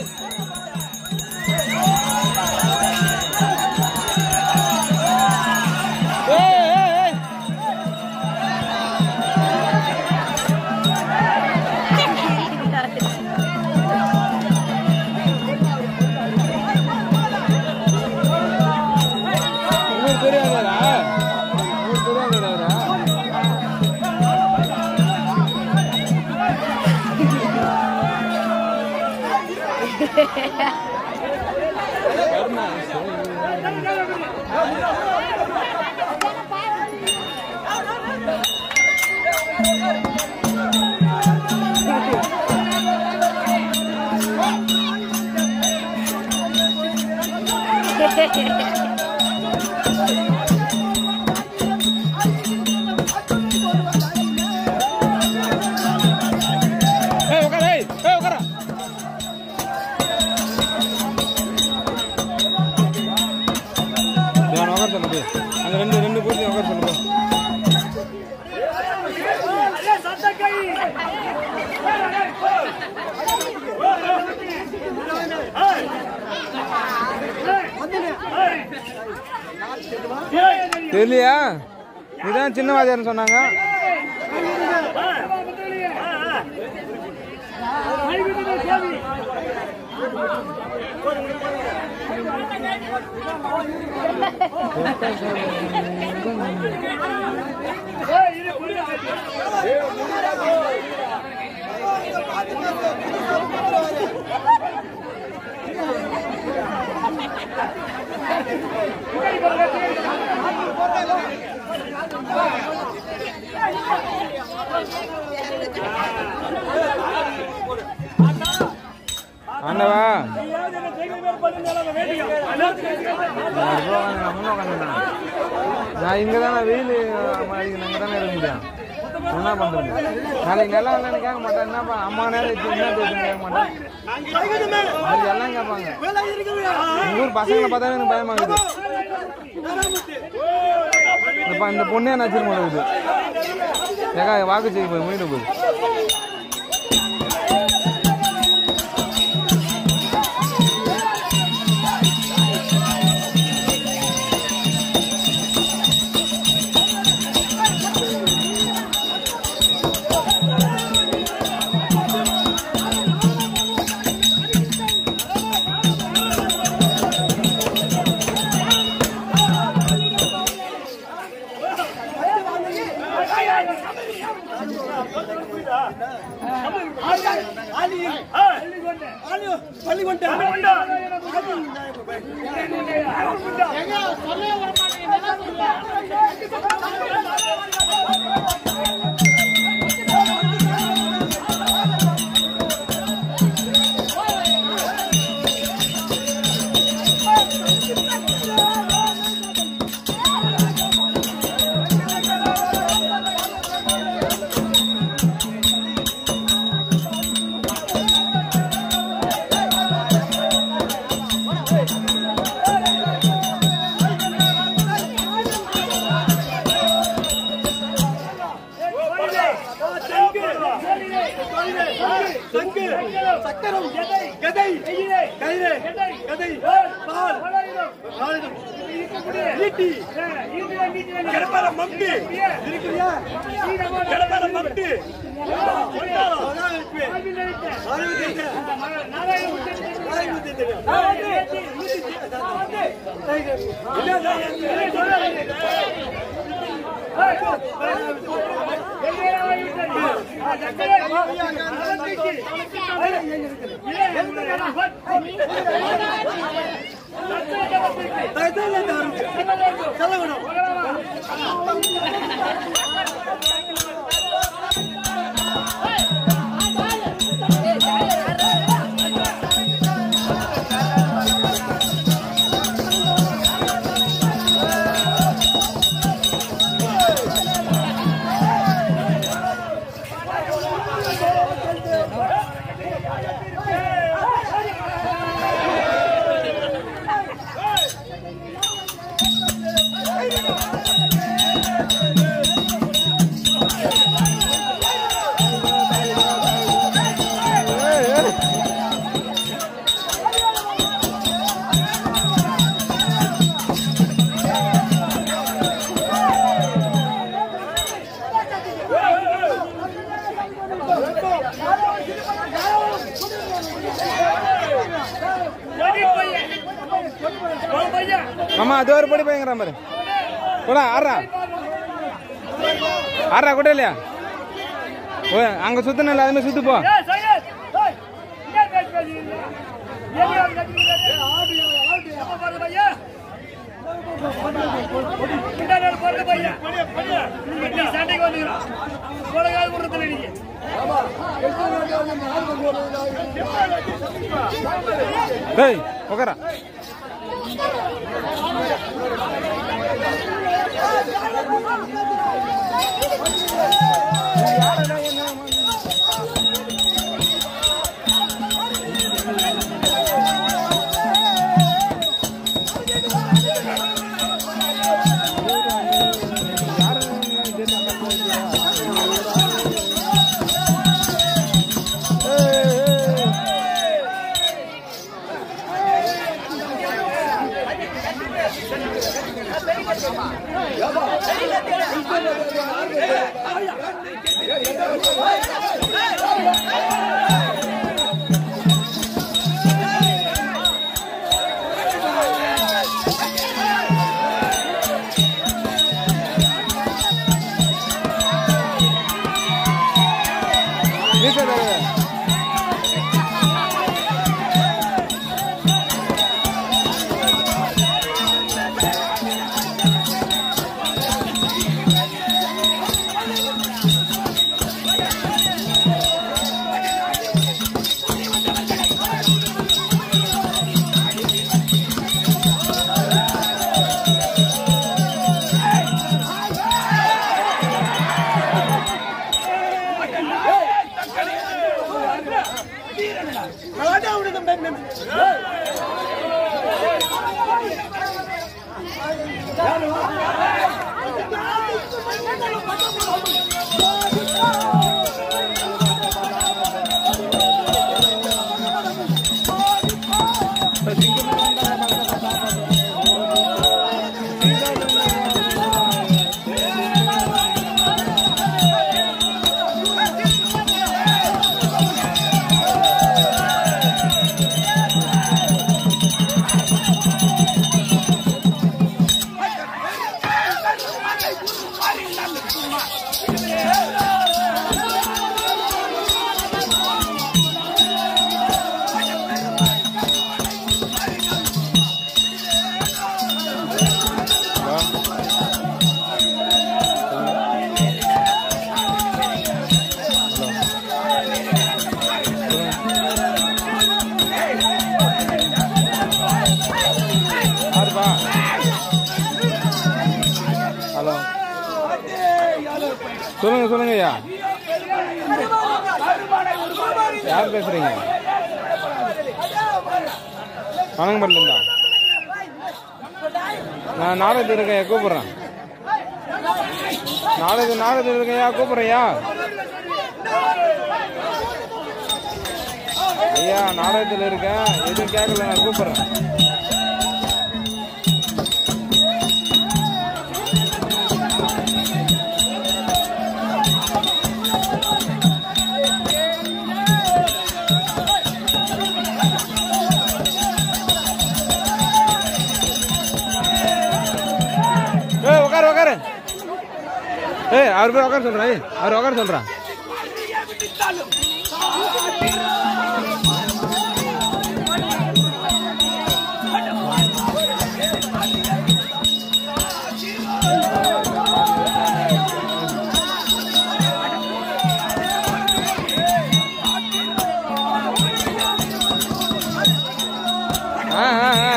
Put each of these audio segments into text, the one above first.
ஏய், ஏய், ஏய். உங்களுக்கு தெரியாதடா உங்களுக்கு தெரியாதடா ஏய் உட்கார ஏய் ஏய் உட்கார நான் உட்கார சொல்லு போய் அந்த ரெண்டு ரெண்டு பூச்சி உட்கார சொல்லு போ தெரியலையா இதான் சின்ன வாத்தியார்னு சொன்னாங்க ஆண்டவா நான் இங்க தானே வெயில் இங்க தானே இருக்க முடியும் என்ன பண்றது நாளைக்கு நல்லா இல்லைன்னு கேட்க மாட்டேன் என்னப்பா அம்மா நேரம் வச்சு என்ன பேசுன்னு கேட்க மாட்டேன் அது எல்லாம் கேட்பாங்க உங்க ஊர் பசங்களை பார்த்தாவே எனக்கு பயமா இருக்குது இப்ப இந்த பொண்ணே நச்சிரு போகுது ஏக்கா வாக்கு செய்ய போய் முடிட்டு போகுது சக்கரம் கதை கயிறு கதை பால் ஈட்டி கடப்பார மம்டி இருக்கிறியா கடப்பார மம்டி செலவிடும் Hey! மாமா அது ஒரு படி பயங்கர பாரு கூட ஆறா ஆறா கூட இல்லையா ஓ அங்க சுத்தணும் இல்லை அதுமாதிரி சுத்து போ ஏய் சையத் ஏய் இங்க பேசி பேசி ஏன் யார் கட்டி ஆடு ஆடு அப்பா பாரு பையா பின்னாடி போறது பையா நீ சண்டைக்கு வந்துக்கிறான் கொலகால் விடுறதுல நீங்க டேய் உட்காரா நீச்சல் தடவை. யாருப்பா ஹலோ சொல்லுங்க சொல்லுங்க ஐயா யார் பேசுறீங்க பனங்கம்பட்டில நான் நாடகத்தில் இருக்கேன் கூப்பிடுறேன் நாடக நாடகத்தில் இருக்கேன் கூப்பிடுறையா ஐயா நாடகத்தில் இருக்கேன் எதுவும் கேட்கல நான் கூப்பிடுறேன் ஏய் உட்காரு உட்காரு ஏய் அவர் போய் உட்கார சொல்றேன் ஏய், அவர் உட்கார சொல்றேன் ஆ ஆ ஆ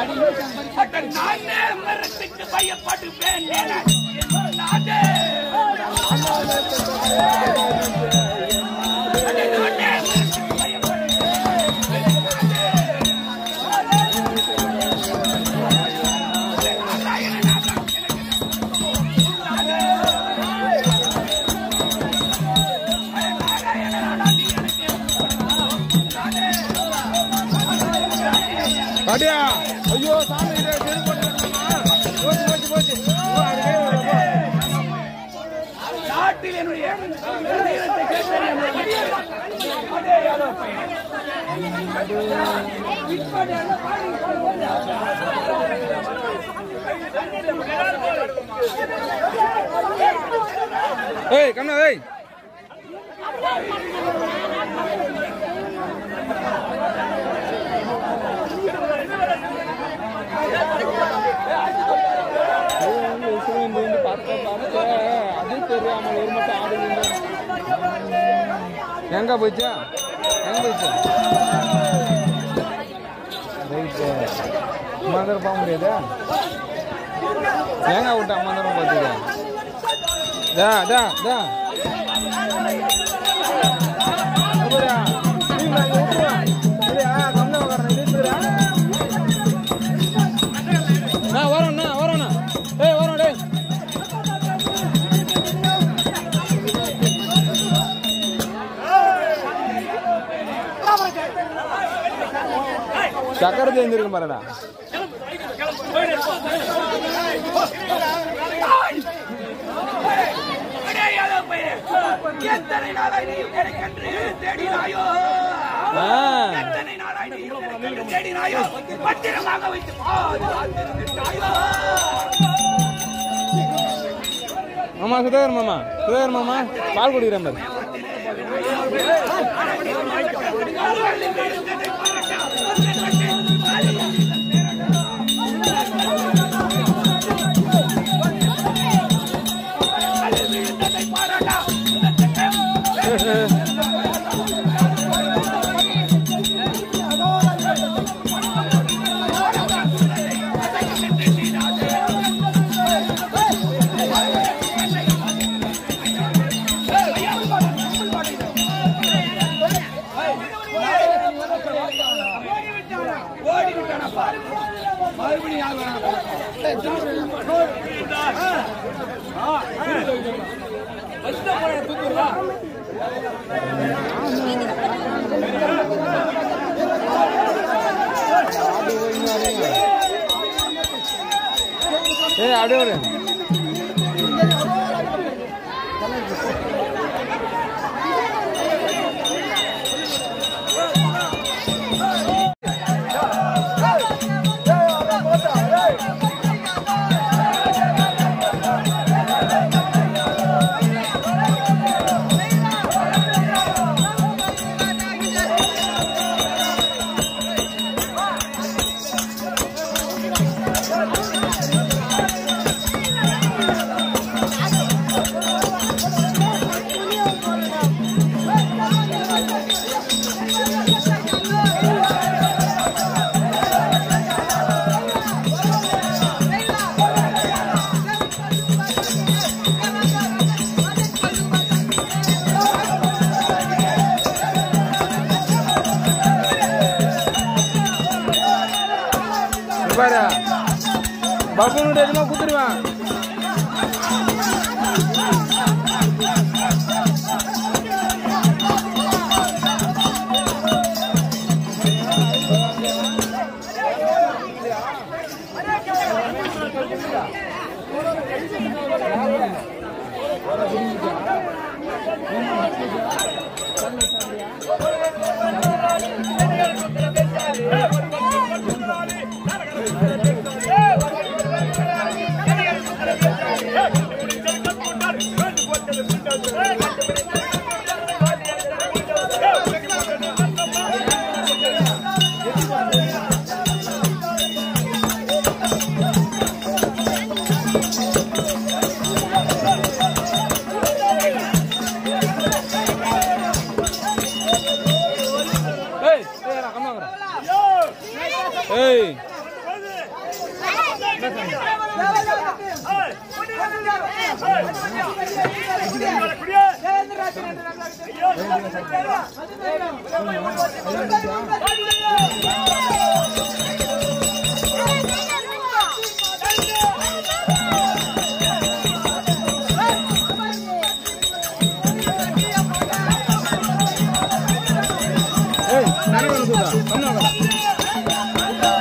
நானே மரத்துக்கு பயப்படுவேன் என நானே பாட்டியா ஐயோ சாமி இதை செருப்பு போட்டு போச்சு போச்சு போச்சு ஐயோ, அது கீழே விழுந்து போ. நாட்டில் என்னுடைய வீரத்தை கேட்டறிய ஏய் கண்ணா ஏய் அது தெரியாமல் ஒரு மட்டும் ஆடுவீங்க எங்க போச்சா எங்க போச்சா ரைட்டு மந்திரம் போக முடியாதா ஏங்க விட்டா மந்திரம் பார்த்துக்க டா டா டா அப்படியா நீங்க அங்க விட்டுருவா சரியா கம்மியா உட்காரணும் இது இருக்குதுடா நான் வரோண்ணா வரோண்ணா ஏய் வரோம் டேய் சக்கரை தெரிஞ்சிருக்கும் பாருடா எத்தனை நாளாய் நீ எனக்கென்று தேடினாயோ ஆ எத்தனை நாளாய் நீ எனக்கென்று தேடினாயோ பத்திரமாக வைத்து பாதுகாத்திருந்தாயோ மாமா சுதாகர் மாமா சுதாகர் மாமா பால் குடிக்கிறேன் பாரு ஓடிவிட்டானப்பா மறுபடியும் யார் வராங்க ஏய் அப்படியே ஒரு பாரு பப்புனுடைய எதுமா குத்துருவான் ஏய் ஏய் நான் கம்மா ஏய் ஏய் ஏய் நானே வந்து சொல்றேன் கம்மியா உட்காரு.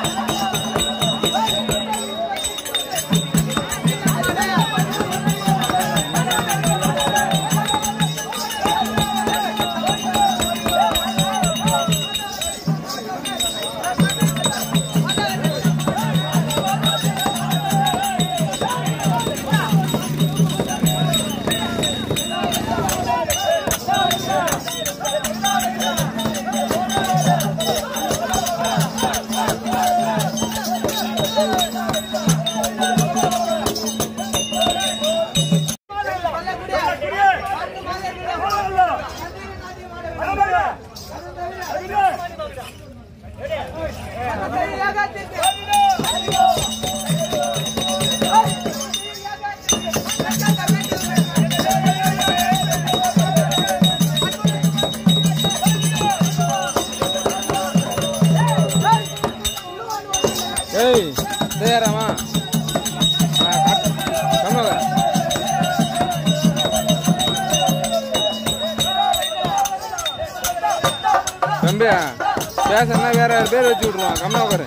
ஏய் தயாராமா கம்மியா உட்காரு. தம்பியா பேசணும்னா வேற வேற பேர் வச்சு விட்ருவான் கம்மியா உட்காரு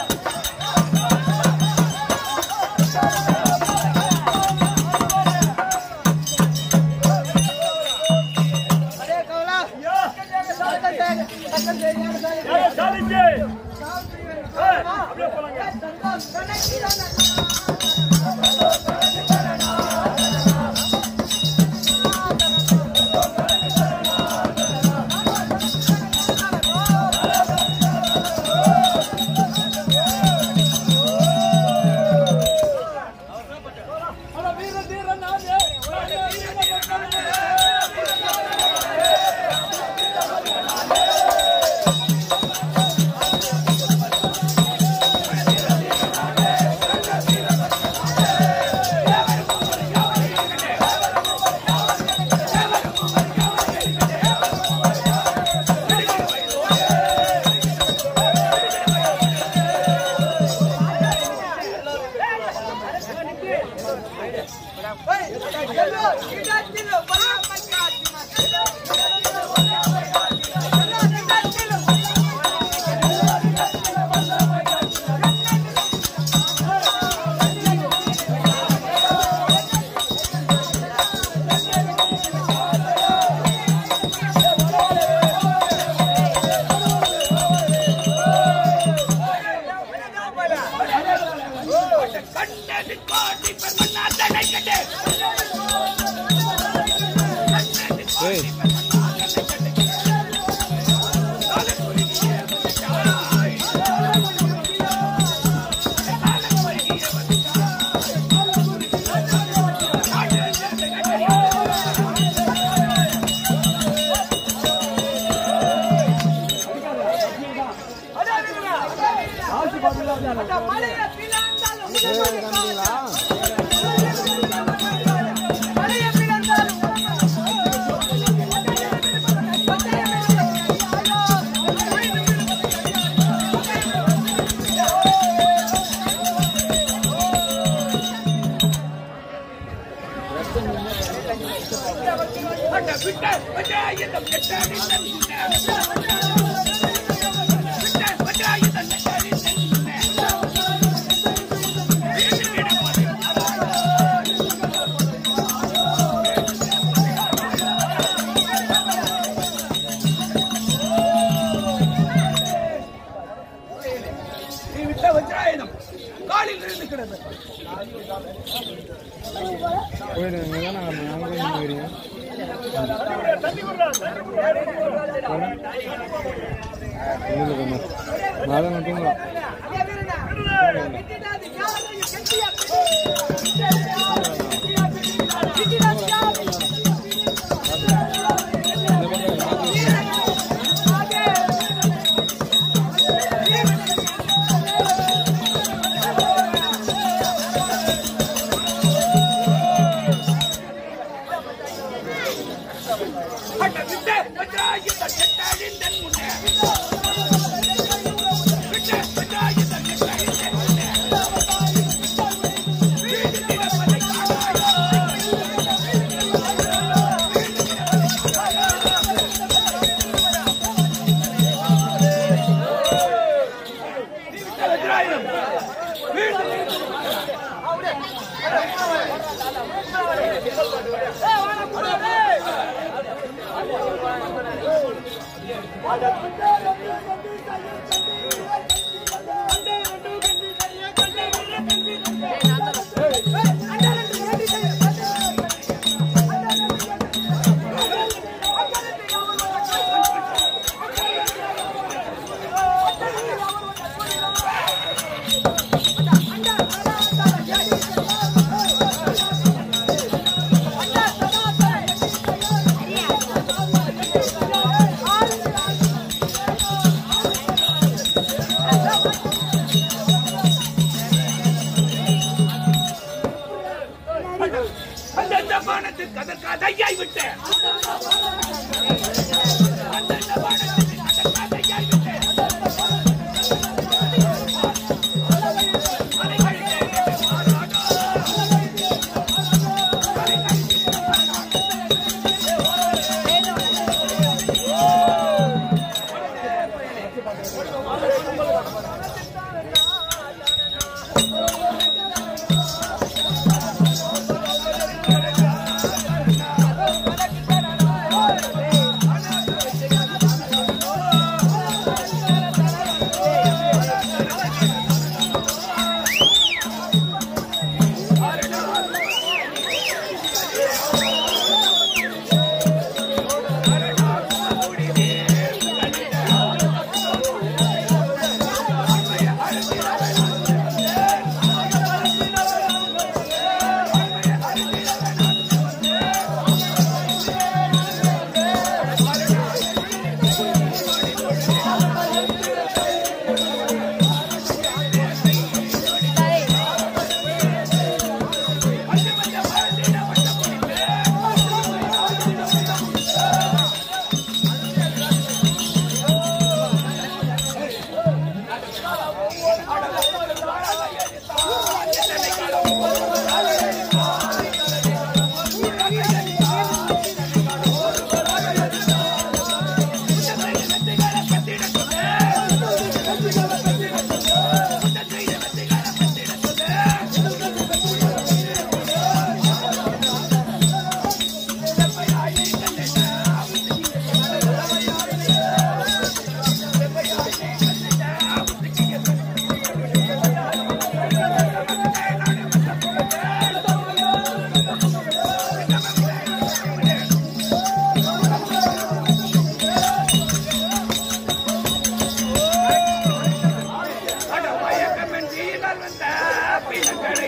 கண்டது கோடி பெருமன்னாதனை கண்டு ஏய் அட விட்ட விட்ட இந்த கெட்ட நின்ன விட்ட விட்ட இந்த கெட்ட நின்ன நீ விட்ட வஜ்ராயுதம் காலில் இருந்து கிடந்தது போயிடுங்க நீங்க தானே நம்ம நாங்க போய் நீங்க வரீங்க இல்லை கம்மா நான் தான் தூங்கலாம் அந்த பானத்துக்கு அதற்கு அதையாய் விட்டேன் அந்த பானத்துக்கு அதற்கு அதையாய் விட்டேன் அதை கழித்தேன் மாறாதோ அட மயக்கமின்றி நான் வந்த பிணங்களை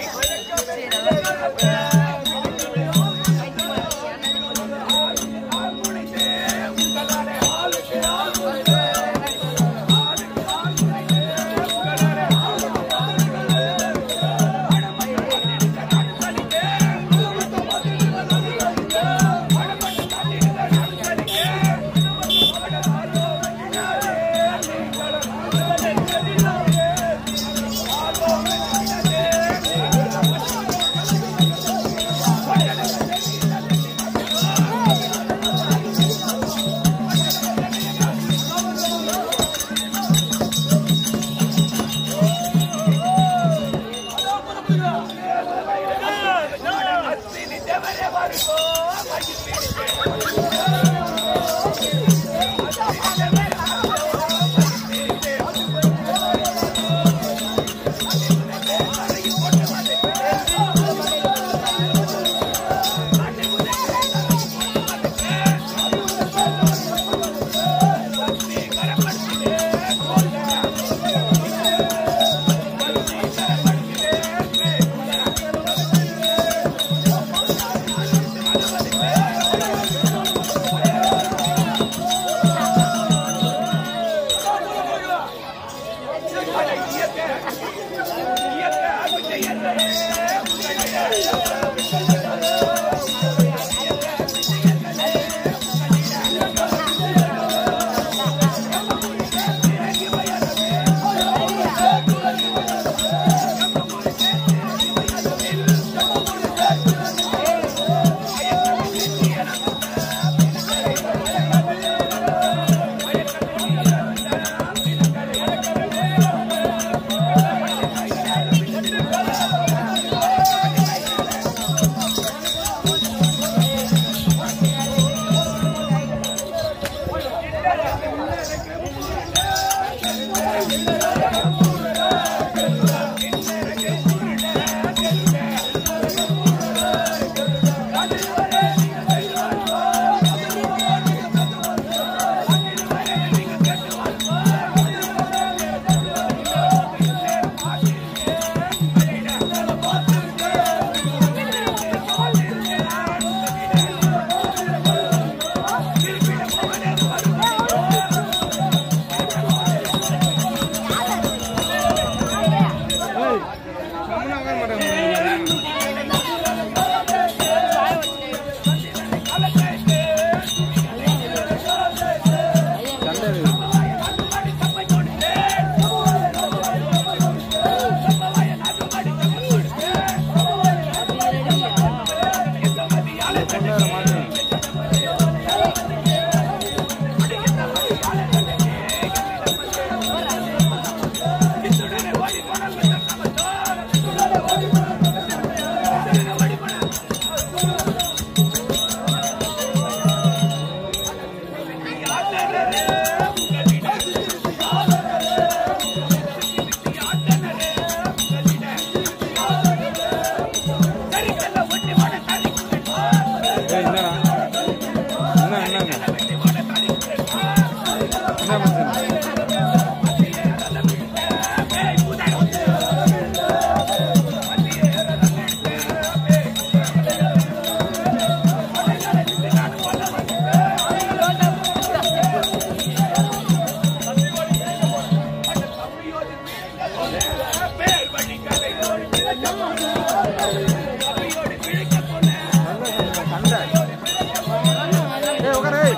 சண்டை ஏய் உட்காரு ஏய்.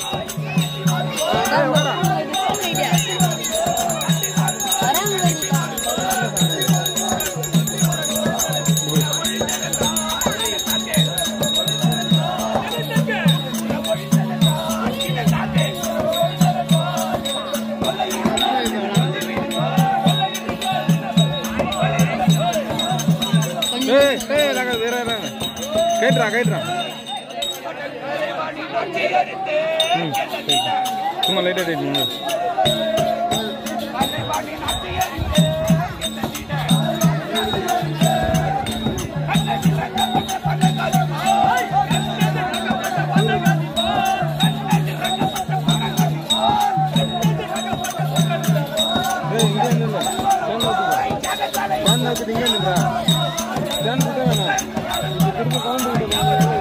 ஏய் உட்காரா ஏய் ஏய் ரக வேற வேற கேட்றா கேட்றா ம் சரி. சும்மா லைட்டா டைட் பண்ணு ஏய் இங்க நில்லு ஃபேன் வச்சுக்கோ ஃபேன் வச்சுட்டு இங்கே நில்றா ஃபேன் கிட்ட வேணாம் இது திரும்ப கவுண்ட்